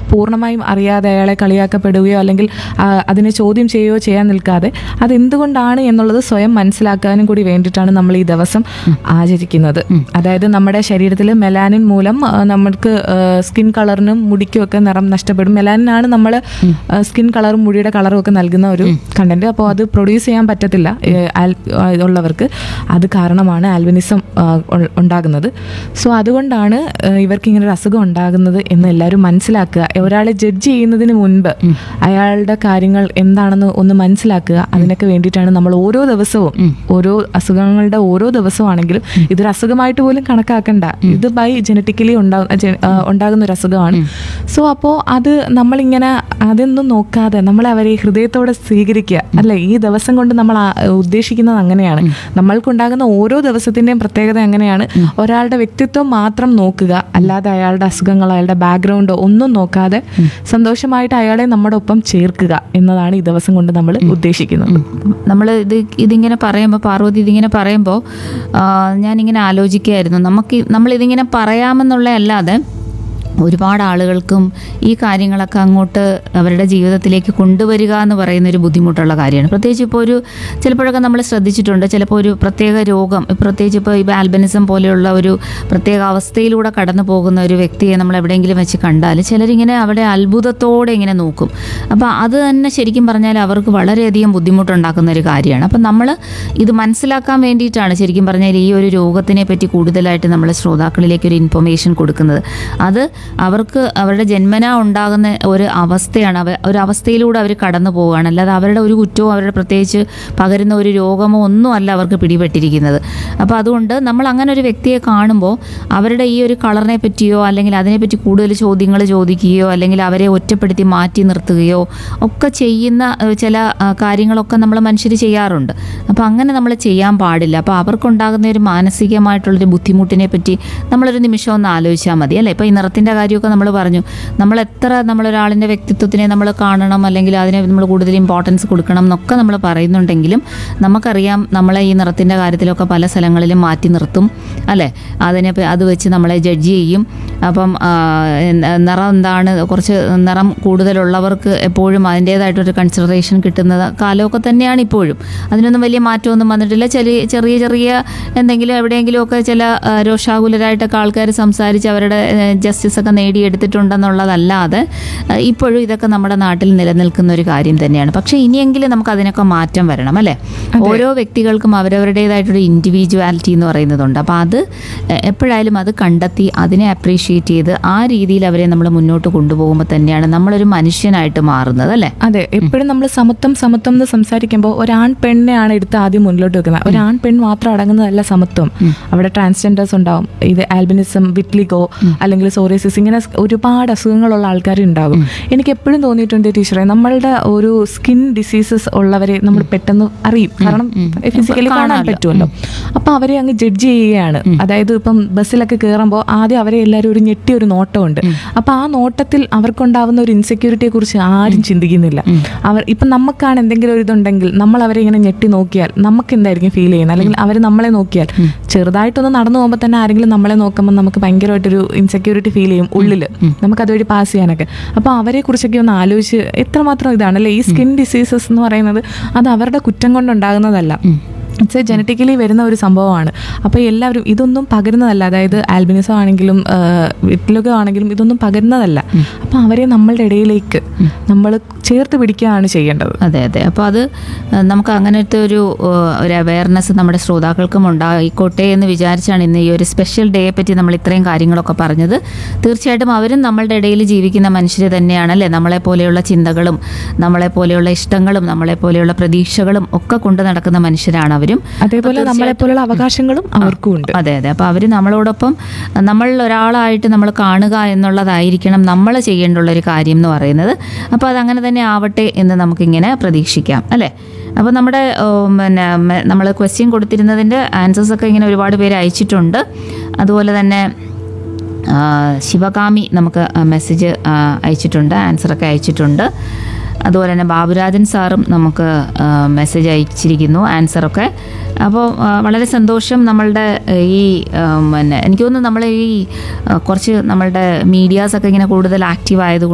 പൂർണ്ണമായും അറിയാതെ അയാളെ കളിയാക്കപ്പെടുകയോ അല്ലെങ്കിൽ ആ, അതിനെ ചോദ്യം ചെയ്യുകയോ ചെയ്യാൻ നിൽക്കാതെ അതെന്തുകൊണ്ടാണ് എന്നുള്ളത് സ്വയം മനസ്സിലാക്കാനും കൂടി വേണ്ടിയിട്ടാണ് നമ്മൾ ഈ ദിവസം ആചരിക്കുന്നത് അതായത് നമ്മുടെ ശരീരത്തിൽ മെലാനിൻ മൂലം ആ, നമുക്ക് സ്കിൻ കളറിനും മുടിക്കും ഒക്കെ നിറം നഷ്ടപ്പെടും മെലാനിൻ ആണ് നമ്മൾ സ്കിൻ കളറും മുടിയുടെ കളറും ഒക്കെ നൽകുന്ന ഒരു കണ്ടന്റ് അപ്പോൾ അത് പ്രൊഡ്യൂസ് ചെയ്യാൻ പറ്റത്തില്ല ഏ, ആൽ- ആ, ഉള്ളവർക്ക് അത് കാരണമാണ് ആൽബിനിസം ആ, ഉൾ- ഉണ്ടാകുന്നത് സോ അതുകൊണ്ടാണ് ആ, ഇവർക്ക് ഇങ്ങനെ ഒരു അസുഖം ഉണ്ടാകുന്നത് എന്ന് എല്ലാവരും മനസ്സിലാക്കുക ഒരാളെ ജഡ്ജ് ചെയ്യുന്നതിന് മുൻപ് അയാളുടെ കാര്യങ്ങൾ എന്താണെന്ന് ഒന്ന് മനസ്സിലാക്കുക അതിനൊക്കെ വേണ്ടിയിട്ടാണ് നമ്മൾ ഓരോ ദിവസവും ഓരോ അസുഖങ്ങളുടെ ഓരോ ദിവസമാണെങ്കിലും ഇതൊരു അസുഖമായിട്ട് പോലും കണക്കാക്കണ്ട ഇത് ബൈ ജനറ്റിക്കലി ഉണ്ടാകുന്ന ഒരു അസുഖമാണ് സോ അപ്പോൾ അത് നമ്മളിങ്ങനെ അതൊന്നും നോക്കാതെ നമ്മൾ അവരെ ഹൃദയത്തോടെ സ്വീകരിക്കുക അല്ലെ ഈ ദിവസം കൊണ്ട് നമ്മൾ ആ- ഉദ്ദേശിക്കുന്നത് അങ്ങനെയാണ് നമ്മൾക്കുണ്ടാകുന്ന ഓരോ ദിവസത്തിന്റെയും പ്രത്യേകത എങ്ങനെയാണ് ഒരാളുടെ വ്യക്തിത്വം മാത്രം നോക്കുക അല്ലാതെ അയാളുടെ അസുഖങ്ങൾ അയാളുടെ ബാക്ക്ഗ്രൗണ്ടോ ഒന്നും നോക്കാതെ സന്തോഷമായിട്ട് അയാളെ നമ്മുടെ ഒപ്പം ചേർക്കുക എന്നതാണ് ഈ ദിവസം കൊണ്ട് നമ്മൾ ഉദ്ദേശിക്കുന്നത് നമ്മൾ ഇത് ഇതിങ്ങനെ പറയുമ്പോൾ പാർവതി ഇതിങ്ങനെ പറയുമ്പോൾ ഞാനിങ്ങനെ ആലോചിക്കുകയായിരുന്നു നമുക്ക് നമ്മളിതിങ്ങനെ പറയാമെന്നുള്ള അല്ലാതെ ഒരുപാട് ആളുകൾക്കും ഈ കാര്യങ്ങളൊക്കെ അങ്ങോട്ട് അവരുടെ ജീവിതത്തിലേക്ക് കൊണ്ടുവരിക എന്ന് പറയുന്ന ഒരു ബുദ്ധിമുട്ടുള്ള കാര്യമാണ് പ്രത്യേകിച്ച് ഇപ്പോൾ ഒരു ചിലപ്പോഴൊക്കെ നമ്മൾ ശ്രദ്ധിച്ചിട്ടുണ്ട് ചിലപ്പോൾ ഒരു പ്രത്യേക രോഗം പ്രത്യേകിച്ച് ഇപ്പോൾ ഈ ആൽബനിസം പോലെയുള്ള ഒരു പ്രത്യേക അവസ്ഥയിലൂടെ കടന്നു പോകുന്ന ഒരു വ്യക്തിയെ നമ്മൾ എവിടെയെങ്കിലും വെച്ച് കണ്ടാൽ ചിലരിങ്ങനെ അവിടെ അത്ഭുതത്തോടെ ഇങ്ങനെ നോക്കും അപ്പോൾ അത് തന്നെ ശരിക്കും പറഞ്ഞാൽ അവർക്ക് വളരെയധികം ബുദ്ധിമുട്ടുണ്ടാക്കുന്ന ഒരു കാര്യമാണ് അപ്പം നമ്മൾ ഇത് മനസ്സിലാക്കാൻ വേണ്ടിയിട്ടാണ് ശരിക്കും പറഞ്ഞാൽ ഈ ഒരു രോഗത്തിനെ പറ്റി കൂടുതലായിട്ട് നമ്മൾ ശ്രോതാക്കളിലേക്ക് ഒരു ഇൻഫർമേഷൻ കൊടുക്കുന്നത് അത് അവർക്ക് അവരുടെ ജന്മനാ ഉണ്ടാകുന്ന ഒരു അവസ്ഥയാണ് അവ ഒരു അവസ്ഥയിലൂടെ അവർ കടന്നു പോവുകയാണ് അല്ലാതെ അവരുടെ ഒരു കുറ്റവും അവരുടെ പ്രത്യേകിച്ച് പകരുന്ന ഒരു രോഗമോ ഒന്നും അല്ല അവർക്ക് പിടിപെട്ടിരിക്കുന്നത് അപ്പോൾ അതുകൊണ്ട് നമ്മൾ അങ്ങനെ ഒരു വ്യക്തിയെ കാണുമ്പോൾ അവരുടെ ഈ ഒരു കളറിനെ പറ്റിയോ അല്ലെങ്കിൽ അതിനെപ്പറ്റി കൂടുതൽ ചോദ്യങ്ങൾ ചോദിക്കുകയോ അല്ലെങ്കിൽ അവരെ ഒറ്റപ്പെടുത്തി മാറ്റി നിർത്തുകയോ ഒക്കെ ചെയ്യുന്ന ഏഹ്, ചില ആ, കാര്യങ്ങളൊക്കെ നമ്മൾ മനുഷ്യർ ചെയ്യാറുണ്ട് അപ്പോൾ അങ്ങനെ നമ്മൾ ചെയ്യാൻ പാടില്ല അപ്പോൾ അവർക്കുണ്ടാകുന്ന ഒരു മാനസികമായിട്ടുള്ളൊരു ബുദ്ധിമുട്ടിനെ പറ്റി നമ്മളൊരു നിമിഷം ഒന്ന് ആലോചിച്ചാൽ മതി അല്ലേ ഇപ്പോൾ ഈ നിറത്തിൻ്റെ കാര്യമൊക്കെ നമ്മൾ പറഞ്ഞു നമ്മൾ എത്ര നമ്മളൊരാളിൻ്റെ വ്യക്തിത്വത്തിനെ നമ്മൾ കാണണം അല്ലെങ്കിൽ അതിനെ നമ്മൾ കൂടുതൽ ഇമ്പോർട്ടൻസ് കൊടുക്കണം എന്നൊക്കെ നമ്മൾ പറയുന്നുണ്ടെങ്കിലും നമുക്കറിയാം നമ്മളെ ഈ നിറത്തിൻ്റെ കാര്യത്തിലൊക്കെ പല സ്ഥലങ്ങളിലും മാറ്റി നിർത്തും അല്ലേ അതിനെ പ- അത് വെച്ച് നമ്മളെ ജഡ്ജ് ചെയ്യും അപ്പം ആ, എന്ത- നിറം എന്താണ് കുറച്ച് നിറം കൂടുതലുള്ളവർക്ക് എപ്പോഴും അതിൻ്റേതായിട്ടൊരു കൺസിഡറേഷൻ കിട്ടുന്ന കാലമൊക്കെ തന്നെയാണ് ഇപ്പോഴും അതിനൊന്നും വലിയ മാറ്റമൊന്നും വന്നിട്ടില്ല ചെറിയ ചെറിയ ചെറിയ എന്തെങ്കിലും എവിടെയെങ്കിലുമൊക്കെ ചില ആ, രോഷാകുലരായിട്ടൊക്കെ ആൾക്കാർ സംസാരിച്ച് അവരുടെ ജസ്റ്റിസ് ഒക്കെ നേടിയെടുത്തിട്ടുണ്ടെന്നുള്ളതല്ലാതെ ആ, ഇപ്പോഴും ഇതൊക്കെ നമ്മുടെ നാട്ടിൽ നിലനിൽക്കുന്ന ഒരു കാര്യം തന്നെയാണ് പക്ഷേ ഇനിയെങ്കിലും നമുക്ക് അതിനൊക്കെ മാറ്റം വരണം അല്ലേ ഓരോ വ്യക്തികൾക്കും അവരവരുടേതായിട്ടൊരു ഇൻഡിവിജ്വാലിറ്റി എന്ന് പറയുന്നതുണ്ട് അപ്പോൾ അത് എ- എപ്പോഴായാലും അത് കണ്ടെത്തി അതിനെ അപ്രീഷിയേറ്റ് ചെയ്ത് ആ രീതിയിൽ അവരെ നമ്മൾ മുന്നോട്ട് കൊണ്ടുപോകുമ്പോൾ തന്നെയാണ് നമ്മളൊരു മനുഷ്യനായിട്ട് മാറുന്നത് അല്ലേ അതെ എപ്പോഴും നമ്മൾ സമത്വം സമത്വം എന്ന് സംസാരിക്കുമ്പോൾ ഒരാൺ പെണ്ണെയാണ് എടുത്ത് ആദ്യം മുന്നിലോട്ട് വെക്കുന്നത് ഒരാൺ പെൺ മാത്രം അടങ്ങുന്നതല്ല സമത്വം അവിടെ ട്രാൻസ്ജെൻഡേഴ്സ് ഉണ്ടാവും ഇത് ആൽബിനിസം വിറ്റ്ലിഗോ അല്ലെങ്കിൽ സോറിയസിസ് ഇങ്ങനെ സ് ഒരുപാട് അസുഖങ്ങളുള്ള ആൾക്കാർ ഉണ്ടാകും എനിക്ക് എപ്പോഴും തോന്നിയിട്ടുണ്ട് ടീച്ചറെ നമ്മളുടെ ഒരു സ്കിൻ ഡിസീസസ് ഉള്ളവരെ നമ്മൾ പെട്ടെന്ന് അറിയും കാരണം ഫിസിക്കലി കാണാൻ പറ്റുമല്ലോ അപ്പൊ അവരെ അങ്ങ് ജഡ്ജ് ചെയ്യുകയാണ് അതായത് ഇപ്പം ബസ്സിലൊക്കെ കയറുമ്പോൾ ആദ്യം അവരെ എല്ലാവരും ഒരു ഞെട്ടിയ ഒരു നോട്ടമുണ്ട് അപ്പൊ ആ നോട്ടത്തിൽ അവർക്കുണ്ടാവുന്ന ഒരു ഇൻസെക്യൂരിറ്റിയെ കുറിച്ച് ആരും ചിന്തിക്കുന്നില്ല അവർ ഇപ്പം നമുക്കാണ് എന്തെങ്കിലും ഒരു ഇതുണ്ടെങ്കിൽ നമ്മൾ അവരെ ഇങ്ങനെ ഞെട്ടി നോക്കിയാൽ നമുക്ക് എന്തായിരിക്കും ഫീൽ ചെയ്യുന്നത് അല്ലെങ്കിൽ അവർ നമ്മളെ നോക്കിയാൽ ചെറുതായിട്ടൊന്ന് നടന്നു പോകുമ്പോൾ തന്നെ ആരെങ്കിലും നമ്മളെ നോക്കുമ്പോൾ നമുക്ക് ഭയങ്കരമായിട്ടൊരു ഇൻസെക്യൂരിറ്റി ഫീൽ ചെയ്യും ഉള്ളിൽ നമുക്ക് അതുവഴി പാസ് ചെയ്യാനൊക്കെ അപ്പോൾ അവരെ കുറിച്ചൊക്കെ ഒന്ന് ആലോചിച്ച് എത്രമാത്രം ഇതാണ് അല്ലേ ഈ സ്കിൻ ഡിസീസസ് എന്ന് പറയുന്നത് അത് അവരുടെ കുറ്റം കൊണ്ടുണ്ടാകുന്നതല്ല ഇറ്റ്സ് എ ജനറ്റിക്കലി വരുന്ന ഒരു സംഭവമാണ് അപ്പോൾ എല്ലാവരും ഇതൊന്നും പകരുന്നതല്ല അതായത് ആൽബിനിസം ആണെങ്കിലും വിറ്റ്ലൊക്കെ ആണെങ്കിലും ഇതൊന്നും പകരുന്നതല്ല അപ്പോൾ അവരെ നമ്മളുടെ ഇടയിലേക്ക് നമ്മൾ ചേർത്ത് പിടിക്കുകയാണ് ചെയ്യേണ്ടത് അതെ അതെ അപ്പോൾ അത് ഏഹ്, നമുക്ക് അങ്ങനത്തെ ഒരു ഏഹ്, ഒരു അവയർനെസ് നമ്മുടെ ശ്രോതാക്കൾക്കും ഉണ്ടായിക്കോട്ടെ എന്ന് വിചാരിച്ചാണ് ഇന്ന് ഈ ഒരു സ്പെഷ്യൽ ഡേയെ പറ്റി നമ്മൾ ഇത്രയും കാര്യങ്ങളൊക്കെ പറഞ്ഞത് തീർച്ചയായിട്ടും അവരും നമ്മളുടെ ഇടയിൽ ജീവിക്കുന്ന മനുഷ്യർ തന്നെയാണ് അല്ലേ നമ്മളെ പോലെയുള്ള ചിന്തകളും നമ്മളെ പോലെയുള്ള ഇഷ്ടങ്ങളും നമ്മളെ പോലെയുള്ള പ്രതീക്ഷകളും ഒക്കെ കൊണ്ട് നടക്കുന്ന മനുഷ്യരാണ് അവരും അതേപോലെ നമ്മളെ പോലുള്ള അവകാശങ്ങളും അവർക്കും ഉണ്ട് അതെ അതെ അപ്പോൾ അവർ നമ്മളോടൊപ്പം നമ്മൾ ഒരാളായിട്ട് നമ്മൾ കാണുക എന്നുള്ളതായിരിക്കണം നമ്മൾ ചെയ്യേണ്ടുള്ള ഒരു കാര്യം എന്ന് പറയുന്നത് അപ്പോൾ അതങ്ങനെ തന്നെ ആവട്ടെ എന്ന് നമുക്കിങ്ങനെ പ്രതീക്ഷിക്കാം അല്ലേ അപ്പോൾ നമ്മുടെ ഉം, പിന്നെ നമ്മൾ ക്വസ്റ്റ്യൻ കൊടുത്തിരുന്നതിൻ്റെ ആൻസേഴ്സ് ഒക്കെ ഇങ്ങനെ ഒരുപാട് പേര് അയച്ചിട്ടുണ്ട് അതുപോലെ തന്നെ ആ, ശിവകാമി നമുക്ക് മെസ്സേജ് അയച്ചിട്ടുണ്ട് ആൻസറൊക്കെ അയച്ചിട്ടുണ്ട് അതുപോലെ തന്നെ ബാബുരാജൻ സാറും നമുക്ക് മെസ്സേജ് അയച്ചിരിക്കുന്നു ആൻസറൊക്കെ അപ്പോൾ ആ, വളരെ സന്തോഷം നമ്മളുടെ ആ, ഈ ആ, പിന്നെ എനിക്ക് തോന്നുന്നു നമ്മൾ ഈ ആ, കുറച്ച് നമ്മളുടെ മീഡിയാസൊക്കെ ഇങ്ങനെ കൂടുതൽ ആക്റ്റീവ് ആയതുകൊണ്ട്